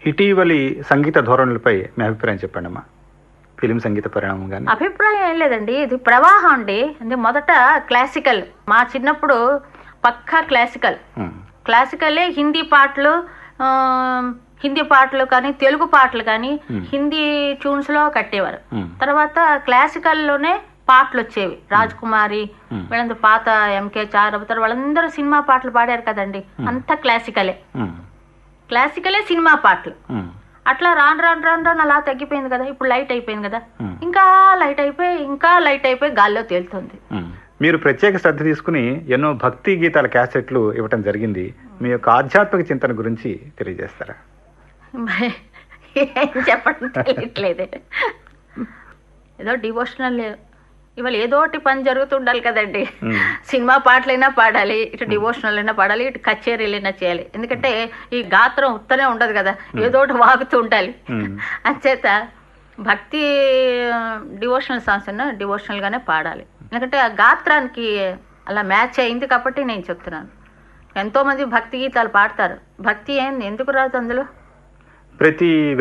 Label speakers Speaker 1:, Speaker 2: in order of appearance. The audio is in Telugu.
Speaker 1: ఇటీవలి సంగీత ధోరణులపై మీ అభిప్రాయం చెప్పండి అమ్మా ఫిలిం సంగీత పరిణామం కానీ
Speaker 2: అభిప్రాయం ఏం లేదండి ఇది ప్రవాహం అండి అంటే మొదట క్లాసికల్ మా చిన్నప్పుడు పక్కా క్లాసికల్ క్లాసికలే హిందీ పాటలు ఆ, హిందీ పాటలు కానీ తెలుగు పాటలు కానీ హిందీ ట్యూన్స్ లో కట్టేవారు తర్వాత క్లాసికల్లోనే పాటలు వచ్చేవి రాజ్ కుమారి వీళ్ళందరూ పాత ఎంకే చారవతారు వాళ్ళందరూ సినిమా పాటలు పాడారు కదండి అంతా క్లాసికలే క్లాసికలే సినిమా పాటలు అట్లా రాను రాను రాను రాను అలా తగ్గిపోయింది కదా ఇప్పుడు లైట్ అయిపోయింది కదా ఇంకా లైట్ అయిపోయి ఇంకా లైట్ అయిపోయి గాల్లో తేలుతుంది
Speaker 1: మీరు ప్రత్యేక శ్రద్ధ తీసుకుని ఎన్నో భక్తి గీతాల క్యాసెట్లు ఇవ్వటం జరిగింది మీ యొక్క ఆధ్యాత్మిక చింతన గురించి తెలియజేస్తారా
Speaker 2: మరి ఏం చెప్పడం తెలియట్లేదు ఏదో డివోషనల్ ఇవాళ ఏదో ఒకటి పని జరుగుతుండాలి కదండి
Speaker 1: మ్మ్.
Speaker 2: సినిమా పాటలైనా పాడాలి ఇటు డివోషనల్ అయినా పాడాలి ఇటు కచేరీలైనా చేయాలి ఎందుకంటే ఈ గాత్రం ఉత్తనే ఉండదు కదా ఏదో ఒకటి వాగుతూ ఉండాలి
Speaker 1: మ్మ్.
Speaker 2: అంచేత భక్తి డివోషనల్ సాంగ్స్ అన్నా డివోషనల్ గానే పాడాలి ఎందుకంటే ఆ గాత్రానికి అలా మ్యాచ్ అయింది కాబట్టి నేను చెప్తున్నాను ఎంతో మంది భక్తి గీతాలు పాడతారు భక్తి ఏంది ఎందుకు రాదు అందులో
Speaker 1: ప్రతి